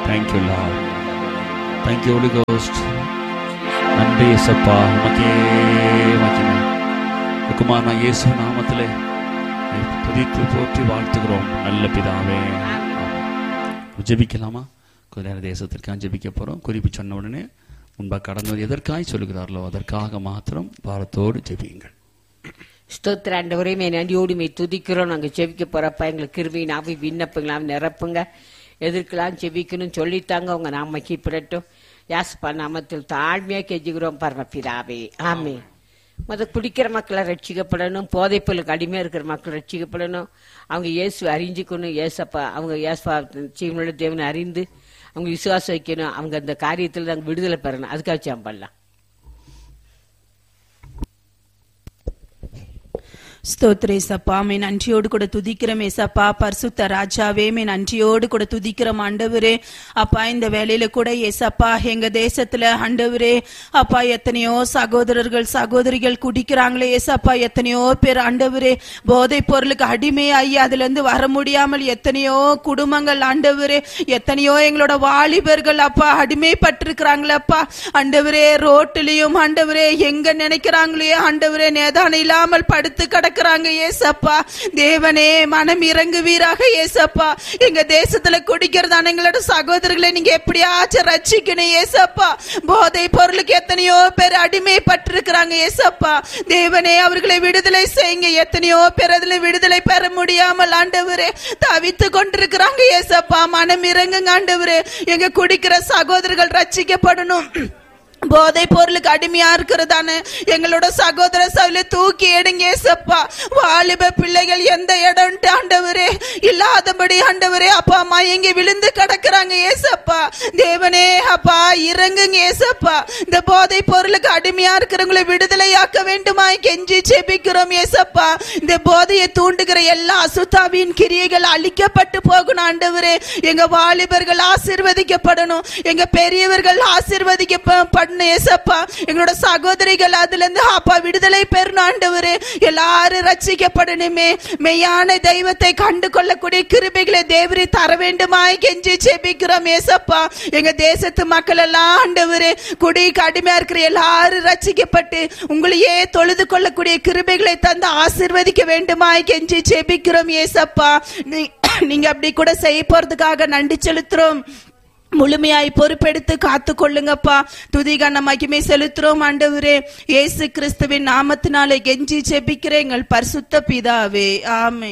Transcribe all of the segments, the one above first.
Thank you லா thank you holy ghost நன்றி இயேசப்பா உமக்கே மகிமை குமாரனா இயேசு நாமத்திலே உம்மை துதித்து போற்றி வாழ்த்துகிறோம் நல்ல பிதாவே ஆமென். ஜெபிக்கலாமா கொஞ்ச நேரம் தேசத்திற்காக ஜெபிக்க போகிறோம் குறிப்பு சொன்ன உடனே முன்பாக கடந்து வந்து எதற்காய் சொல்லுகிறார்களோ அதற்காக மாத்திரம் பாரத்தோடு ஜெபியுங்கள் ஸ்தோத்திர ஆண்டவரே மே நன்றியோடு மே துதிக்கிறோம் நாங்கள் ஜெபிக்க போறப்ப எங்களுக்கு கிருவியின் ஆவி விண்ணப்பங்களாம் நிரப்புங்க எதற்கெல்லாம் ஜெபிக்கணும் சொல்லித்தாங்க உங்க நாம கீப்பிடட்டும் யாஸ்பா நாமத்தில் தாழ்மையா கெஞ்சுகிறோம் பரமபிதாவே ஆமே முத குடிக்கிற மக்களை ரட்சிக்கப்படணும் போதைப்பொருளுக்கு அடிமையா இருக்கிற மக்கள் ரட்சிக்கப்படணும் அவங்க இயேசு அறிஞ்சுக்கணும் ஏசப்பா அவங்க ஏசப்பா சீவனுள்ள தேவனை அறிந்து அவங்க விசுவாசம் வைக்கணும் அவங்க அந்த காரியத்தில் நாங்கள் விடுதலை பெறணும் அதுக்காக சாம்பல்லாம் ஸ்தோத்திர ஏசப்பா மே நன்றியோடு கூட துதிக்கிறோம் ஏசப்பா பரிசுத்த ராஜாவே மே நன்றியோடு கூட துதிக்கிறோம் ஆண்டவரே அப்பா இந்த வேலையில கூட ஏசப்பா எங்க தேசத்துல ஆண்டவரே அப்பா எத்தனையோ சகோதரர்கள் சகோதரிகள் குடிக்கிறாங்களே ஏசப்பா எத்தனையோ பேர் ஆண்டவரே போதைப் பொருளுக்கு அடிமையாகி அதுல இருந்து வர முடியாமல் எத்தனையோ குடும்பங்கள் ஆண்டவரே எத்தனையோ எங்களோட வாலிபர்கள் அப்பா அடிமைப்பட்டிருக்கிறாங்களப்பா ஆண்டவரே ரோட்டிலையும் ஆண்டவரே எங்க நினைக்கிறாங்களே ஆண்டவரே நேதானம் இல்லாமல் படுத்து கிடக்குறாங்க ஏசப்பா தேவனே மனம் இறங்குவீராக ஏசப்பா எங்க தேசத்துல குடிக்கிறதான எங்களோட சகோதரர்களை நீங்க எப்படியாச்சும் ரட்சிக்கணும் ஏசப்பா போதை பொருளுக்கு எத்தனையோ பேர் அடிமைப்பட்டிருக்கிறாங்க ஏசப்பா தேவனே அவர்களை விடுதலை செய்யுங்க எத்தனையோ பேர் அதுல விடுதலை பெற முடியாமல் ஆண்டவரே தவித்து கொண்டிருக்கிறாங்க ஏசப்பா மனம் இறங்குங்க ஆண்டவரே எங்க குடிக்கிற சகோதரர்கள் ரட்சிக்கப்படணும் போதை பொருளுக்கு அடிமையா இருக்கிறதானே எங்களோட சகோதர சவுல தூக்கி எடுங்க ஏசப்பா வாலிப பிள்ளைகள் எந்த இடம் ஆண்டவரே இல்லாதபடி ஆண்டவரே அப்பா அம்மா எங்க விழுந்து கிடக்குறாங்க ஏசப்பா தேவனே அப்பா இறங்குங்க ஏசப்பா இந்த போதை பொருளுக்கு அடிமையா இருக்கிறவங்களை விடுதலையாக்க வேண்டுமா கெஞ்சி செபிக்கிறோம் ஏசப்பா இந்த போதையை தூண்டுகிற எல்லா அசுத்தாவின் கிரியைகள் அழிக்கப்பட்டு போகணும் ஆண்டவரே எங்க வாலிபர்கள் ஆசீர்வதிக்கப்படணும் எங்க பெரியவர்கள் ஆசீர்வதிக்கப்படணும் ஏசப்பா எங்களோட சகோதரிகள் அதுல இருந்து அப்பா விடுதலை பெறணும் ஆண்டவரே எல்லாரும் ரட்சிக்கப்படணுமே மெய்யான தெய்வத்தை கண்டு கொள்ளக்கூடிய கிருபைகளை தேவரி தர வேண்டுமாய் கெஞ்சி செபிக்கிறோம் ஏசப்பா எங்க தேசத்து மக்கள் எல்லாம் ஆண்டவரே குடிக்கு அடிமையா இருக்கிற எல்லாரும் ரட்சிக்கப்பட்டு உங்களையே தொழுது கொள்ளக்கூடிய கிருபைகளை தந்து ஆசீர்வதிக்க வேண்டுமாய் கெஞ்சி செபிக்கிறோம் ஏசப்பா நீ- நீங்க அப்படி கூட செய்ய போறதுக்காக நன்றி செலுத்துறோம் முழுமையாய் பொறுப்பெடுத்து காத்து கொள்ளுங்கப்பா துதிகான மகிமை செலுத்துறோம் ஆண்டவரே இயேசு கிறிஸ்துவின் நாமத்தினாலே கெஞ்சி செபிக்கிறேன் எங்கள் பரிசுத்த பிதாவே ஆமே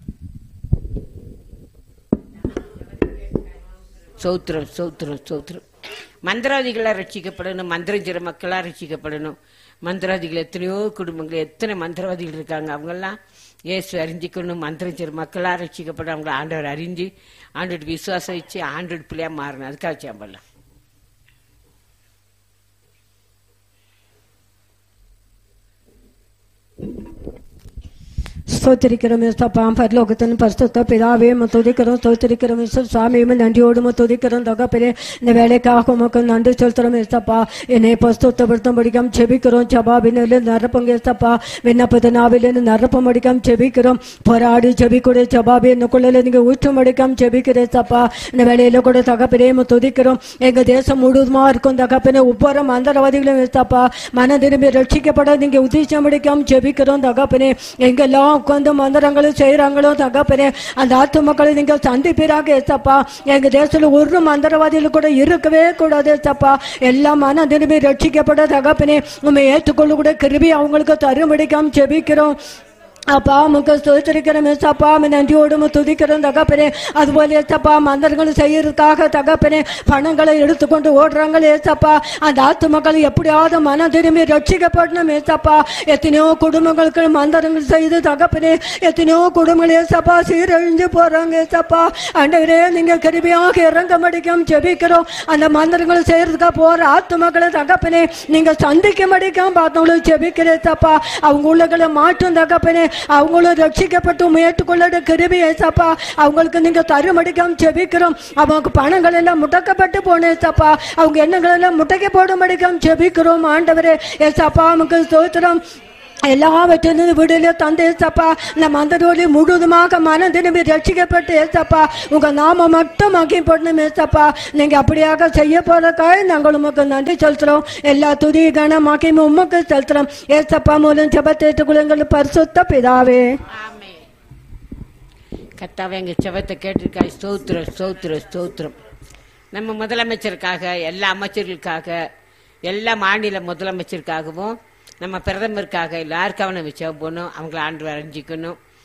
சௌத்திரம் சௌத்திரம் சௌத்திரம் மந்திரவாதிகளாக ரட்சிக்கப்படணும் மந்திரஞ்சிற மக்களாக ரட்சிக்கப்படணும் மந்திரவாதிகள் எத்தனையோ குடும்பங்கள் எத்தனை மந்திரவாதிகள் இருக்காங்க அவங்கெல்லாம் இயேசு அறிஞ்சிக்கணும் மந்திரஞ்சிற மக்களாக ரட்சிக்கப்படணும் அவங்கள ஆண்டவர் அறிஞ்சு ஆண்டோட விசுவாசம் வச்சு ஆண்டோட பிள்ளையா மாறணும் அதுக்காக சாம்பலாம் ஸ்தோத்திரிக்கிறோம் இயேசப்பா பரலோகத்தின் பரிசுத்த பிதாவே துதிக்கிறோம் ஸ்தோத்திரிக்கிறோம் இயேசு சுவாமியும் நன்றியோடு துதிக்கிறோம் தகப்பனே இந்த வேலைக்காக உமக்கு நன்றி செலுத்துறோம் இயேசப்பா என்னை பரிசுத்தப்படுத்தும் படிக்கம் செபிக்கிறோம் ஜபாபினில் நிரப்புங்க இயேசப்பா விண்ணப்பத்த நாவிலிருந்து நிரப்பும் படிக்கம் செபிக்கிறோம் போராடி செபிக்கூட ஜபாபி என்னக்குள்ள நீங்க ஊற்றும் படிக்கம் செபிக்கிறேன் இயேசப்பா இந்த வேலையில கூட தகப்பனே உம்மை துதிக்கிறோம் எங்க தேசம் முழுவதுமா இருக்கும் தகப்பனே ஒவ்வொரு மந்திரவாதிகளும் இயேசப்பா மன திரும்பி ரட்சிக்கப்பட நீங்க உதேசம் படிக்கம் ஜெபிக்கிறோம் தகப்பனே எங்கெல்லாம் உட்கார்ந்து மந்திரங்களும் செய்யறாங்களோ தகப்பனே அந்த ஆத்து மக்களை நீங்க சந்திப்பீராக ஏசப்பா எங்க தேசத்துல ஒரு மந்திரவாதிகள் கூட இருக்கவே கூடாது ஏசப்பா எல்லாம் மன திரும்பி ரட்சிக்கப்பட தகப்பனே உண்மை ஏற்றுக்கொள்ள கூட கிருபி அவங்களுக்கு தரும்படிக்காம ஜெபிக்கிறோம் அப்பா முக ஸ்தோத்திரிக்கிறோம் ஏசப்பா உம்மை நன்றியோடு துதிக்கிறோம் தகப்பனே அதுபோல ஏசப்பா மந்திரங்கள் செய்யறதுக்காக தகப்பனே பணங்களை எடுத்துக்கொண்டு ஓடுறாங்களே ஏசப்பா அந்த ஆத்து மக்கள் எப்படியாவது மனம் திரும்பி ரட்சிக்கப்படணும் ஏசப்பா எத்தனையோ குடும்பங்களுக்கு மந்திரங்கள் செய்து தகப்பனே எத்தனையோ குடும்பங்கள் ஏசப்பா சீரழிஞ்சு போறாங்க ஏசப்பா ஆண்டவரே நீங்க கிருபியாக இறங்க மடிக்கும் ஜெபிக்கிறோம் அந்த மந்திரங்கள் செய்யறதுக்காக போற ஆத்து மக்களை தகப்பனே நீங்க சந்திக்க மடிக்கும் பார்த்தவங்களும் ஜெபிக்கிறேன் ஏசப்பா அவங்க உள்ளகளை மாற்றும் தகப்பனே அவங்களும் ரட்சிக்கப்பட்டு முயற்றுக்கொள்ள கிருபி ஏசப்பா அவங்களுக்கு நீங்க தருமடிக்காம ஜெபிக்கிறோம் அவங்க பணங்கள் எல்லாம் முடக்கப்பட்டு போன ஏசப்பா அவங்க எண்ணங்கள் எல்லாம் முட்டைக்க போடும்படிக்காம ஜெபிக்கிறோம் ஆண்டவரே ஏசப்பா நமக்கு ஸ்தோத்திரம் எல்லாவற்றிலிருந்து விடுதலை தந்து ஏசப்பா இந்த மந்தரோடு முழுவதுமாக மனம் திரும்பி ரட்சிக்கப்பட்டு ஏசப்பா உங்க நாம மட்டும் மகிப்படணும் ஏசப்பா நீங்க அப்படியாக செய்ய போறதுக்காக நாங்கள் உமக்கு நன்றி செலுத்துறோம் எல்லா துதி கன மகிமை உமக்கு செலுத்துறோம் ஏசப்பா மூலம் ஜபத்தேற்றுக்குள்ள பரிசுத்த பிதாவே ஆமே கர்த்தாவே எங்க செவத்தை கேட்டிருக்காய் ஸ்தோத்திரம் ஸ்தோத்திரம் ஸ்தோத்திரம் நம்ம முதலமைச்சருக்காக எல்லா அமைச்சர்களுக்காக எல்லா மாநில முதலமைச்சருக்காகவும் நம்ம பிரதமருக்காக எல்லாருக்காக நம்ம ஜெபம் பண்ணணும் அவங்கள ஆண்டு வரைஞ்சிக்கணும்